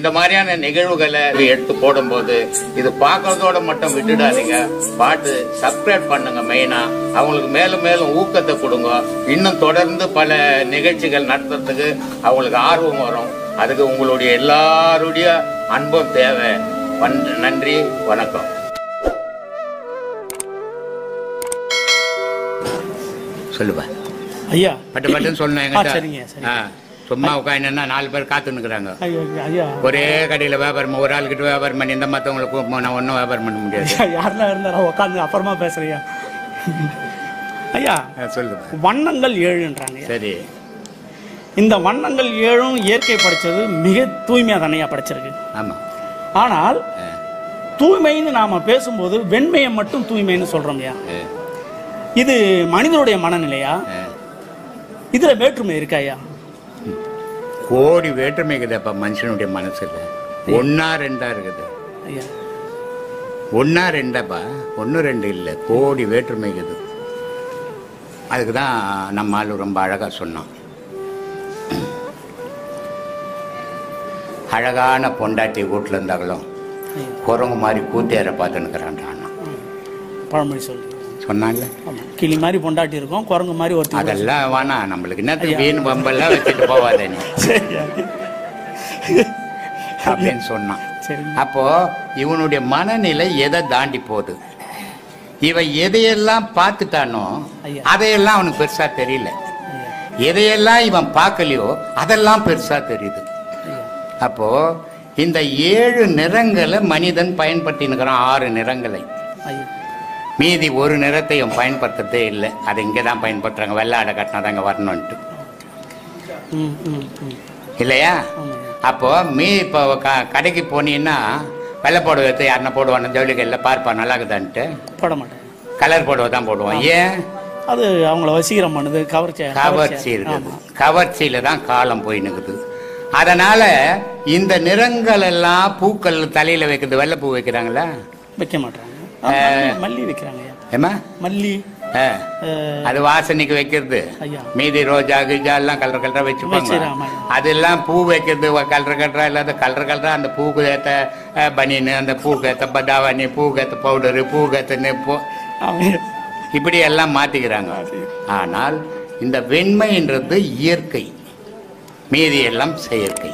இந்த மாதிரியான நிகழ்வுகளை எடுத்து போடும்போது இது பார்க்கறதோட மட்டும் விட்டுடாதீங்க பாட்டு சப்ஸ்கிரைப் பண்ணுங்க மெயினா அவங்களுக்கு மேலும் மேலும் ஊக்கத்தை கொடுங்க இன்னும் தொடர்ந்து பல நிகழ்ச்சிகள் நடத்துறதுக்கு அவங்களுக்கு ஆர்வம் வரும் அதுக்கு உங்களுடைய எல்லாருடைய அன்பும் தேவை வன்- நன்றி வணக்கம் சொல்லுவேன் ஐயா பட்டு பட்டுன்னு சொல்லணும் ஆ, சரிங்க, என்கிட்ட சரிங்க. ஆ, சும்மா உட்காந்துன்னா நாலு பேர் காத்து நிற்கிறாங்க ஐயா ஐயா ஒரே கடையில் வியாபாரம் ஒரு ஆள் கிட்ட வியாபாரம் பண்ணி இந்த மற்றவங்களுக்கு நான் ஒன்றும் வியாபாரம் பண்ண முடியாது ஐயா யாரெல்லாம் இருந்தாலும் உட்காந்து அப்புறமா பேசுறியா ஐயா ஆ, சொல்லு வண்ணங்கள் ஏழுன்றாங்க ஐயா. சரி இந்த வண்ணங்கள் ஏழும் இயற்கை படைச்சது மிக தூய்மையா தானையா படைச்சிருக்கு ஆமாம் ஆனால் தூய்மைன்னு நாம பேசும்போது வெண்மையை மட்டும் தூய்மைன்னு சொல்றோம் ஐயா இது மனிதனுடைய மனநிலையா இதுல வேற்றுமை இருக்கா ஐயா கோடி வேற்றுமை இருக்குதுப்பா மனுஷனுடைய மனசுல ஒன்னா ரெண்டா இருக்குது ஐயா ஒன்னா ரெண்டாப்பா ஒன்று ரெண்டு இல்லை கோடி வேற்றுமை இருக்குது அதுக்கு தான் நம்ம ஆளு ரொம்ப அழகாக சொன்னான் அழகான பொண்டாட்டி வீட்டில் இருந்தாங்களும் ஐயா குரங்கு மாதிரி கூத்தேற பார்த்துன்னுக்கிறான் பழமொழி சொல்லு சொன்னாங்க ஆமா கிளி மாதிரி பொண்டாட்டி இருக்கும் குரங்கு மாதிரி ஒருத்தர் அதெல்லாம் வேணாம் நம்மளுக்கு என்னத்துக்கு வீண் பம்பெல்லாம் வச்சுட்டு போவாத நீ சரி அப்படின்னு சொன்னான் சரி அப்போ இவனுடைய மனநிலை எதை தாண்டி போகுது இவன் எதையெல்லாம் பார்த்துட்டானோ ஐயா. அதையெல்லாம் அவனுக்கு பெருசா தெரியல ஐயா எதையெல்லாம் இவன் பார்க்கலையோ அதெல்லாம் பெருசா தெரியுது ஐயா அப்போ இந்த ஏழு நிறங்களை மனிதன் பயன்படுத்தினுக்கிறான் ஆறு நிறங்களை ஐயா மீதி ஒரு நிறத்தை இவன் பயன்படுத்துறதே இல்லை அதை இங்கே தான் பயன்படுத்துறாங்க வெள்ளாடை கட்டினா தான் இங்கே வரணுன்ட்டு ம் ம் ம் இல்லையா ஆமாம் அப்போ மீ இப்போ க கடைக்கு போனீங்கன்னா வெள்ளை புடவை எடுத்து யாருன்னா போடுவான் ஜவுளிகளில் பார்ப்பா நல்லா இருக்குதான்ட்டு போட மாட்டேன் கலர் புடவை தான் போடுவான் ஏன் அது அவங்கள வசீகரம் பண்ணுது கவர்ச்சி கவர்ச்சி இருக்குது ஆமா. கவர்ச்சியில தான் காலம் போய் நிற்குது அதனால இந்த நிறங்கள் எல்லாம் பூக்கள் தலையில வைக்கிறது வெள்ளைப்பூ வைக்கிறாங்களா வைக்க மாட்டாங்க ஆ, மல்லி- மல்லி வைக்கிறாங்க ஐயா ஏமா மல்லி ஆ, அஹ், அது வாசனைக்கு வைக்கிறது ஐயா மீதி ரோஜா கிஜா எல்லாம் கலர் கலரா வச்சுப்பாங்க வச்சிடறாங்க, ஆமா. அதெல்லாம் பூ வைக்கிறது கலர் கலரா இல்லாத கலர் கலரா அந்த பூக்கு ஏத்த அஹ், பனியனு அந்த பூக்கு ஏத்த பதாவணி பூக்கு ஏத்த பவுடரு பூக்கு ஏத்த நெப்பு ஆமாம் இப்படி எல்லாம் மாத்திக்கிறாங்க ஆனால் இந்த வெண்மைன்றது இயற்கை மீதி எல்லாம் செயற்கை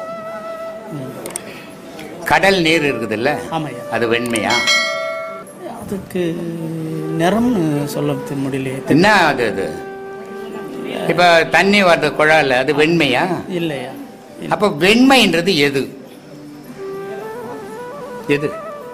கடல் நீர் இருக்குதுல்ல ஆமாய்யா அது வெண்மையா அதுக்கு நிறம்னு சொல்ல முடியலையே என்ன அது அது இப்ப தண்ணி வருது குழால அது வெண்மையா இல்லையா அப்ப வெண்மைன்றது எது எது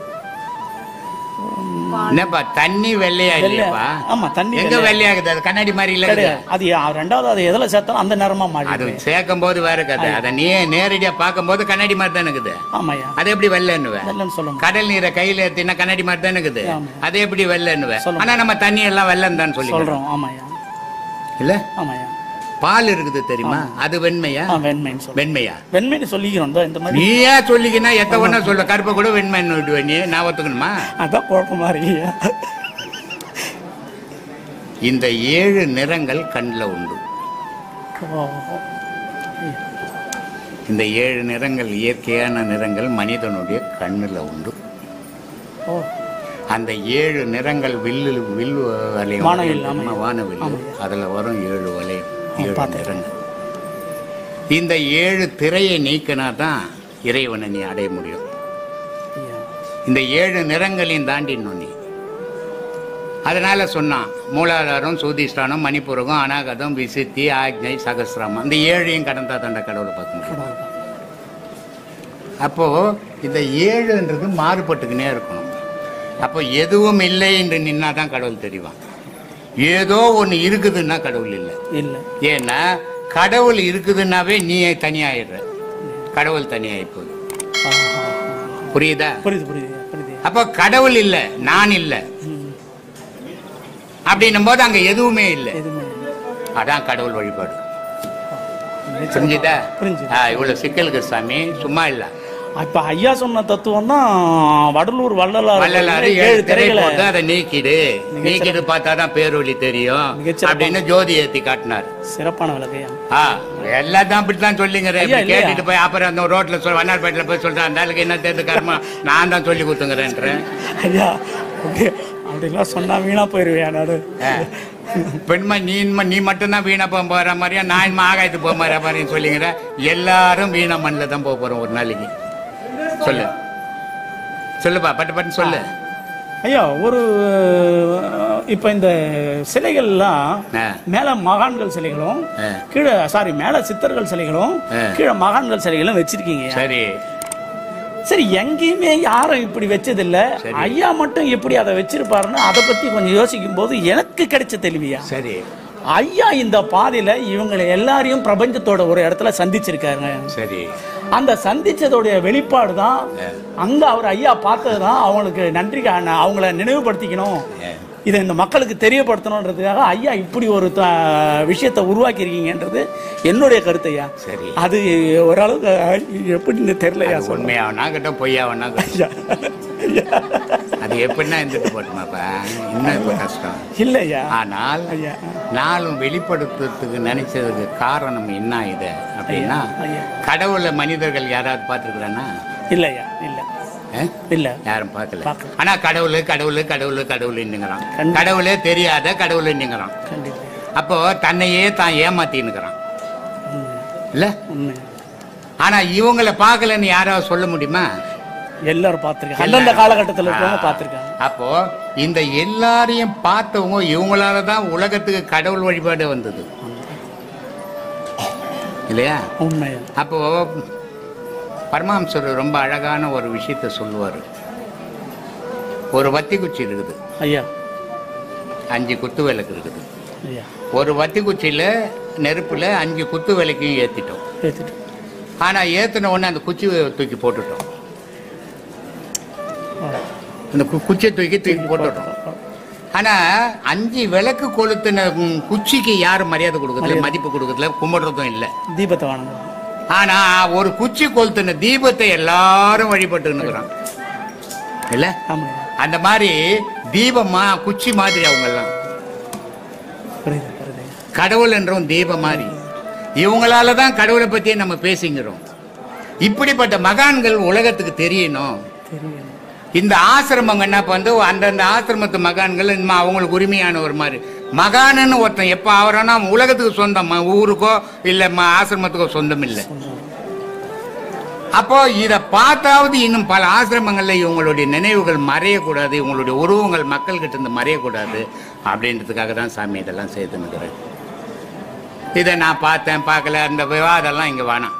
என்னப்பா தண்ணி வெள்ளையா வெள்ளை இல்லையாப்பா ஆமா தண்ணி எங்க வெள்ளை. வெள்ளையாகுது அது கண்ணாடி மாதிரி இல்ல கிடையாது அது யா- ரெண்டாவது அது எதுல சேர்த்தாலும் அந்த நிறமா அது மாறிடுது சேர்க்கும் போது வேற கதை அதை நீ நேரடியா பார்க்கும் போது கண்ணாடி மாதிரி தான் இருக்குது ஆமாய்யா அது எப்படி வெள்ளைன்னுவேன் வெள்ளன்னு சொல்ல முடியும் கடல் நீரை கையில ஏத்தினா கண்ணாடி மாதிரி தான் இருக்குது ஆமா. அது எப்படி வெள்ளைன்னுவேன் சொல்ல ஆனா நம்ம தண்ணி எல்லாம் வெள்ளம் தான் சொல்லி சொல்றோம் ஆமாய்யா இல்ல ஆமாய்யா பால் இருக்குது தெரியுமா அது வெண்மையா ஆ வெண்மைன்னு சொல்றோம் வெண்மையா வெண்மைன்னு சொல்லிக்கிறோம் இதோ இந்த மாதிரி நீ ஏன் சொல்லிக்கினா எத்த ஒண்ணா சொல்ல கருப்பை கூட வெண்மைன்னு விடுவேன் நீ நான் ஒத்துக்கணுமா அதான் குழப்பமா இருக்குய்யா இந்த ஏழு நிறங்கள் கண்ணில் உண்டு ஓ, இந்த ஏழு நிறங்கள் இயற்கையான நிறங்கள் மனிதனுடைய கண்ணில் உண்டு ஓ அந்த ஏழு நிறங்கள் வில்லு வில்லு வளையம் வானவில், தெரியுமா? ஆமாம். வானவில் ஆமாம். அதுல வரும் ஏழு வளையம் ஆ, ஏழு பார்த்தேன். நிறங்கள் இந்த ஏழு திரையை நீக்கினா தான் இறைவனை நீ அடைய முடியும் ஐயா இந்த ஏழு நிறங்களையும் தாண்டிடணும் நீ அதனால சொன்னான் மூலாதாரம் சூதிஷ்டானம் மணிப்புரகம் அநாகதம் விசித்தி ஆக்ஞை சகசிராமம் இந்த ஏழையும் கடந்தா தண்ட கடவுளை பார்க்க முடியும் கடவுள் தான். அப்போ இந்த ஏழுன்றது மாறுபட்டுக்கினே இருக்கணும் அப்போ எதுவும் இல்லை என்று நின்னா தான் கடவுள் தெரிவான் ஏதோ ஒன்று இருக்குதுன்னா கடவுள் இல்லை இல்ல ஏன்னா கடவுள் இருக்குதுன்னாவே நீ தனியாயிடுற கடவுள் தனியாகி போகுது ஆ, ஆ, ஆ. புரியுதா புரியுது புரியுது புரியுது அப்போ கடவுள் இல்லை நான் இல்லை ம். அப்படின்னும் போது அங்க எதுவுமே இல்லை எதுவுமே இல்லை. அதான் கடவுள் வழிபாடு நிச்சயமா. புரிஞ்சுதா புரிஞ்சுது. ஆ, இவ்வளவு சிக்கலுக்கு சாமி சும்மா இல்ல இப்ப ஐயா சொன்ன தத்துவம் தான் வடலூர் வள்ளலார் வள்ளலாறு ஏழு ஏழு திரை திரைகளை போட்டு அதை நீக்கிடு நீக்கிட்டு பார்த்தாதான் பேரொளி தெரியும் மிகச்சிறப்பா. அப்படின்னு ஜோதி ஏத்தி காட்டினார் சிறப்பான விளக்கையா ஆ எல்லாம் தான் அப்படித்தான் சொல்லிங்கிறேன் ஐயா, இல்லையா? கேட்டுட்டு போய் அப்புறம் அந்த ரோட்ல சொல் வண்ணார்பேட்டில் போய் சொல்றேன் அந்த ஆளுக்கு என்ன தெரிந்து கர்மா நான் தான் சொல்லி கொடுத்துங்கிறேன்றேன் ஐயா அப்படி- அப்படிலாம் சொன்னா வீணா போயிருவியா நாடு பெண்மா நீ இன்ம- நீ மட்டும்தான் வீணா போக போற மாதிரியா நான் இனிமே ஆகாயத்து போக மாதிரி மாதிரியும் சொல்லிங்கிற எல்லாரும் வீணா மண்ணில் தான் போக போறோம் ஒரு நாளைக்கு சொல்லு சொல்லுப்பா பட்டு பட்டு சொல்லு ஐயா ஒரு இப்ப இந்த சிலைகள்லாம் ஆ. மேல மகான்கள் சிலைகளும் ஆ. கீழே சாரி மேல சித்தர்கள் சிலைகளும் ஆ. கீழே மகான்கள் சிலைகளும் வச்சிருக்கீங்க சரி சரி எங்கேயுமே யாரும் இப்படி வச்சதில்ல சரி. ஐயா மட்டும் எப்படி அதை வச்சிருப்பாருன்னு அதை பத்தி கொஞ்சம் யோசிக்கும் போது எனக்கு கிடைச்ச தெளிவியா சரி ஐயா இந்த பாதையில இவங்களை எல்லாரையும் பிரபஞ்சத்தோட ஒரு இடத்துல சந்திச்சிருக்காருங்க சரி அந்த சந்திச்சதோடைய வெளிப்பாடு தான் அங்க அவர் ஐயா பார்த்தது தான் அவங்களுக்கு நன்றி கா- அவங்கள நினைவுபடுத்திக்கணும் ஏ. இதை இந்த மக்களுக்கு தெரியப்படுத்தணுன்றதுக்காக ஐயா இப்படி ஒரு த- விஷயத்தை உருவாக்கியிருக்கீங்கன்றது என்னுடைய கருத்து ஐயா சரி அது ஓரளவுக்கு எப்படின்னு தெரியலையா அது சொல்லுங்க உண்மையாவனா கட்டும் பொய்யாவனா கட்டும் ஐயா ஐயா. அது எப்படின்னா இருந்துட்டு போட்டுமாப்பா இன்னும் இப்ப கஷ்டம் இல்லையா ஆனால் ஐயா நாளும் வெளிப்படுத்துறதுக்கு நினைச்சதுக்கு காரணம் என்ன இது அப்படின்னா ஐயா கடவுளை மனிதர்கள் யாராவது பார்த்துருக்குறானா இல்லையா இல்ல இல்ல யாரும் பார்க்கல பார்க்கல. ஆனா கடவுள் கடவுள் கடவுள் கடவுள்னுங்கிறான் கண்டி- கடவுளே தெரியாத கடவுள்னுங்கிறான் கண்டிப்பா அப்போ தன்னையே தான் ஏமாத்தின்னுக்கிறான் உண்மை இல்ல உண்மை ஆனா இவங்களை பார்க்கலன்னு யாராவது சொல்ல முடியுமா எல்லாரும் பார்த்திருக்காங்க அந்தந்த காலகட்டத்தில் இருக்கவங்க பார்த்திருக்காங்க அப்போ இந்த எல்லாரையும் பார்த்தவங்க இவங்களால தான் உலகத்துக்கு கடவுள் வழிபாடு வந்தது இல்லையா உண்மையா அப்போ பரமஹம்சர் ரொம்ப அழகான ஒரு விஷயத்த சொல்லுவார் ஒரு வத்தி குச்சி இருக்குது ஐயா அஞ்சு குத்து விளக்கு இருக்குது ஐயா ஒரு வத்தி குச்சியில நெருப்புல அஞ்சு குத்து விளக்கையும் ஏத்திட்டோம் ஏத்துட்டு ஆனா ஏத்தின உடனே அந்த குச்சி தூக்கி போட்டுட்டோம் ஆ. அந்த கு- குச்சியை தூக்கி தூக்கி போட்டுட்டோம் ஆனா அஞ்சு விளக்கு கொளுத்தின ம், குச்சிக்கு யாரும் மரியாதை கொடுக்கறதில்ல மதிப்பு கொடுக்கறதில்ல கும்பிடுறதும் இல்லை தீபத்தை வணங்குறோம் ஆனா ஒரு குச்சி கொளுத்தின தீபத்தை எல்லாரும் வழிபட்டு இருக்கிறான் இல்ல ஆமாம் அந்த மாதிரி தீபமா குச்சி மாதிரி அவங்க எல்லாம் புரியுது புரியுது கடவுள் என்றும் தீபம் மாதிரி இவங்களால தான் கடவுளை பத்தியே நம்ம பேசிங்கிறோம் இப்படிப்பட்ட மகான்கள் உலகத்துக்கு தெரியணும் தெரியும் இந்த ஆசிரமங்கள்னா இப்ப வந்து அந்தந்த ஆசிரமத்து மகான்கள் இனிமே அவங்களுக்கு உரிமையான ஒரு மாதிரி மகான்னு ஒருத்தன் எப்ப ஆவறானா அவன் உலகத்துக்கு சொந்தம் ம- ஊருக்கோ இல்ல ம- ஆசிரமத்துக்கோ சொந்தம் இல்லை அப்போ இத பார்த்தாவது இன்னும் பல ஆசிரமங்கள்ல இவங்களுடைய நினைவுகள் மறையக்கூடாது இவங்களுடைய உருவங்கள் மக்கள் கிட்ட இருந்து மறையக்கூடாது அப்படின்றதுக்காக தான் சாமி இதெல்லாம் செய்து நிற்கிறேன் இதை நான் பார்த்தேன் பார்க்கல அந்த விவாதம்லாம் இங்க வேணாம்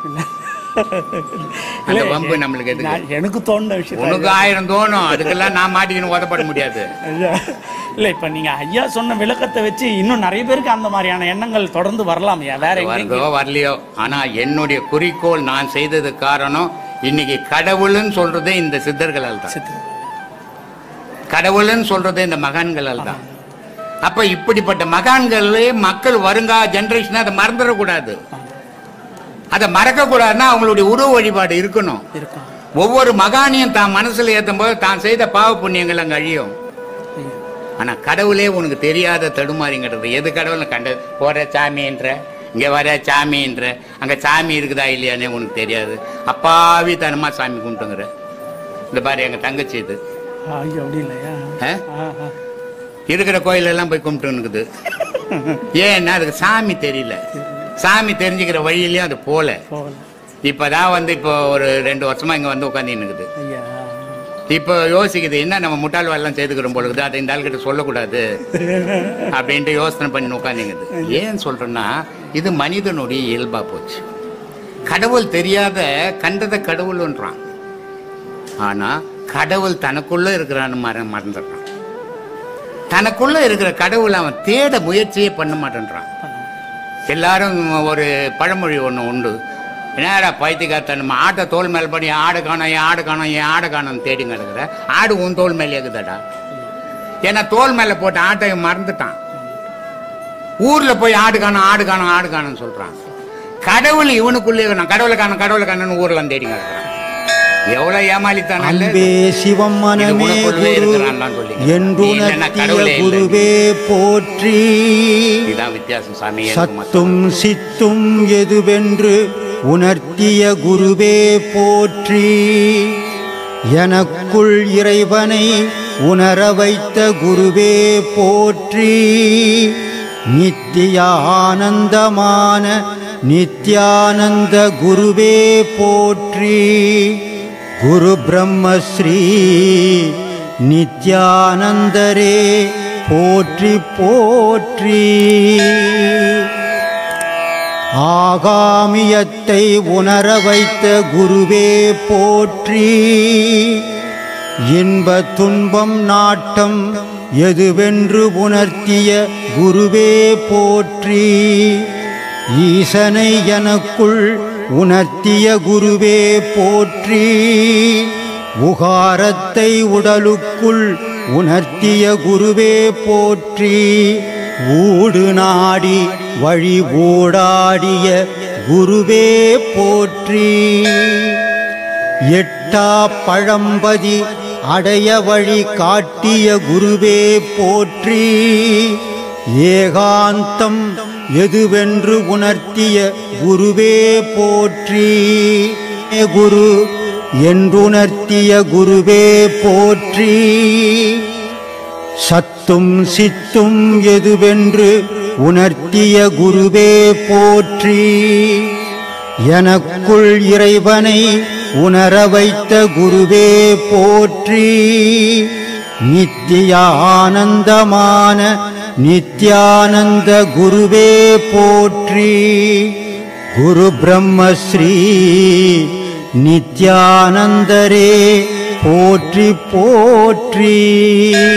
அந்த வம்பு நம்மளுக்கு எதுக்கு நான் எனக்கு தோணுன விஷயம் உனக்கு ஆயிரம் தோணும் அதுக்கெல்லாம் நான் மாட்டிக்கணும் உதப்பட முடியாது ஐயா இல்ல இப்ப நீங்க ஐயா சொன்ன விளக்கத்தை வச்சு இன்னும் நிறைய பேருக்கு அந்த மாதிரியான எண்ணங்கள் தொடர்ந்து வரலாம் ஐயா வேற எங்கேயும் வருதோ வரலையோ ஆனா என்னுடைய குறிக்கோள் நான் செய்தது காரணம் இன்னைக்கு கடவுள்னு சொல்றதே இந்த சித்தர்களால் தான் சித்து. கடவுள்னு சொல்றதே இந்த மகான்களால் தான் அப்ப இப்படிப்பட்ட மகான்களே மக்கள் வருங்கா ஜெனரேஷன் அதை மறந்துடக்கூடாது அதை மறக்க கூடாதுன்னா அவங்களுடைய உருவ வழிபாடு இருக்கணும் இருக்கும் ஒவ்வொரு மகானையும் தான் மனசுல ஏத்தும் போது தான் செய்த பாவ புண்ணியங்கள் அங்க அழியும் ஐயா. ஆனா கடவுளே உனக்கு தெரியாத தடுமாறிங்கிறது எது கடவுள் கண்ட போற சாமின்ற இங்க வர சாமின்ற அங்க சாமி இருக்குதா இல்லையானே உனக்கு தெரியாது அப்பாவி தனமா சாமி கும்பிட்டுங்கிற இந்த பாரு எங்க தங்கச்சி இது ஆ, ஐயா அப்படி இல்லையா ஆ? ஆ, ஆ. இருக்கிற கோயிலெல்லாம் போய் கும்பிட்டுனுக்குது ஏன்னா அதுக்கு சாமி தெரியல சாமி தெரிஞ்சுக்கிற வழியிலயும் அது போல போகல இப்பதான் வந்து இப்போ ஒரு ரெண்டு வருஷமா இங்க வந்து உட்காந்து இருக்குது ஐயா இப்போ யோசிக்குது என்ன நம்ம முட்டாள் வேலைலாம் செய்துக்கிறோம் பொழுது அதை இந்த ஆள்கிட்ட சொல்லக்கூடாது அப்படின்ட்டு யோசனை பண்ணி உட்காந்துங்குது ஏன் சொல்றேன்னா இது மனிதனுடைய இயல்பா போச்சு கடவுள் தெரியாத கண்டத கடவுள்ன்றான் ஆனா கடவுள் தனக்குள்ள இருக்கிறான்னு மற மறந்துடுறான் தனக்குள்ள இருக்கிற கடவுள் அவன் தேட முயற்சியே பண்ண மாட்டேன்றான் எல்லாரும் ஒரு பழமொழி ஒன்று உண்டு என்னடா பைத்தியக்காரத்த நம்ம ஆட்டை தோல் மேல் பண்ணி ஆடு காணோம் என் ஆடு காணோம் என் ஆடு காணோம் தேடி கிடக்குற ஆடு உன் தோல் மேலே இருக்குதாடா ஏன்னா தோல் மேலே போட்ட ஆட்டை இவன் மறந்துட்டான் ஊர்ல போய் ஆடு காணோம் ஆடு காணோம் ஆடு காணோம்னு சொல்றான் கடவுள் இவனுக்குள்ளே நான் கடவுளை காணும் கடவுளை காணும்னு ஊர்ல தேடி கிடக்குறான் எவ்வளவு ஏமாளித்தான் அன்பே சிவம் மனமே உனக்குள்ளே குரு இருக்கிறான்லாம் சொல்லிங்க. நீ இல்லைன்னா என்றுணர்த்திய கடவுளே இல்லை. குருவே போற்றி இதுதான் வித்தியாசம் சாமி எனக்கு மட்டும். சத்தும் சித்தும் எதுவென்று உணர்த்திய குருவே போற்றி எனக்குள் இறைவனை உணர வைத்த குருவே போற்றி நித்திய ஆனந்தமான நித்யானந்த குருவே போற்றி குரு பிரம்மஸ்ரீ நித்யானந்தரே போற்றி போற்றி ஆகாமியத்தை உணர வைத்த குருவே போற்றி இன்ப துன்பம் நாட்டம் எதுவென்று உணர்த்திய குருவே போற்றி ஈசனை எனக்குள் உணர்த்திய குருவே போற்றி உகாரத்தை உடலுக்குள் உணர்த்திய குருவே போற்றி ஊடு நாடி வழி ஊடாடிய குருவே போற்றி எட்டா பழம்பதி அடைய வழி காட்டிய குருவே போற்றி ஏகாந்தம் எதுவென்று உணர்த்திய குருவே போற்றி குரு என்றுணர்த்திய குருவே போற்றி சத்தும் சித்தும் எதுவென்று உணர்த்திய குருவே போற்றி எனக்குள் இறைவனை உணர வைத்த குருவே போற்றி நித்திய ஆனந்தமான நித்யானந்த குருவே போற்றி குரு பிரம்மஸ்ரீ நித்யானந்தரே போற்றி போற்றி